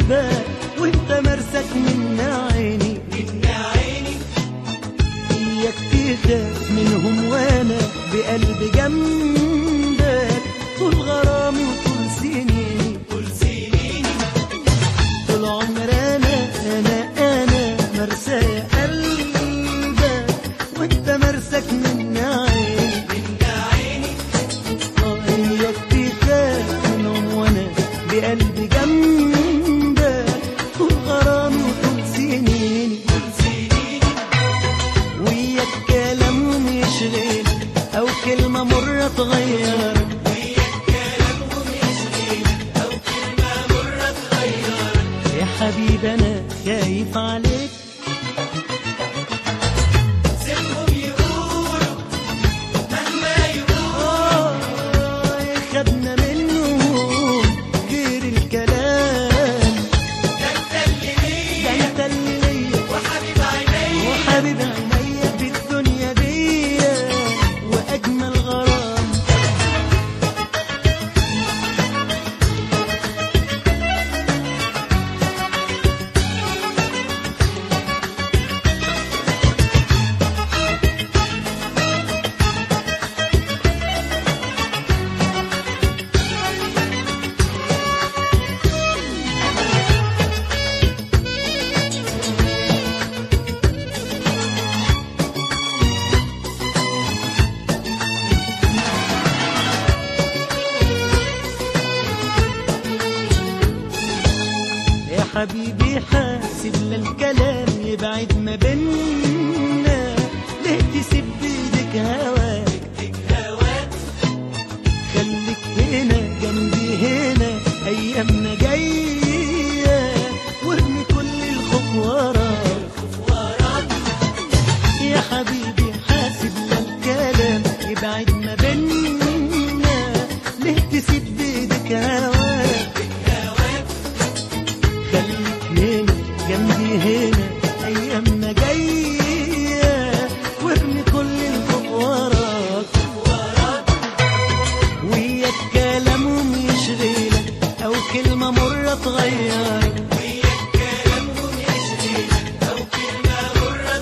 بال وانت مرسك من عيني اياك تخاف منهم وانا بقلب جنبك طول غرامي وطول سنيني طول عمر انا انا انا مرسى قلبك وانت مرسك من عيني آه، اياك تخاف منهم وانا بقلب جنبك طول غرامي وطول سنيني وياك كلامهم يشغلك او كلمه مره تغيرك يا حبيبي انا خايف عليك آه، خدنا منهم غير الكلام ده انت اللي ليا وحبيب عينيا في الدنيا دي واجمل غرام يا حبيبي حاسب للكلام يبعد ما بينا ليه تسيب بايدك هواك خليك هنا جنبي هنا ايامنا جايه وارمي كل الخوف وراك يا حبيبي حاسب للكلام يبعد ما بينا ليه تسيب بايدك هواك خليك هنا جنبي هنا ايامنا جايه وارمي كل الخوف وراك وياك كلامهم يشغلك او كلمه مره تغيرك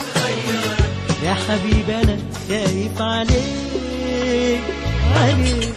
يا حبيبي انا خايف عليك عليك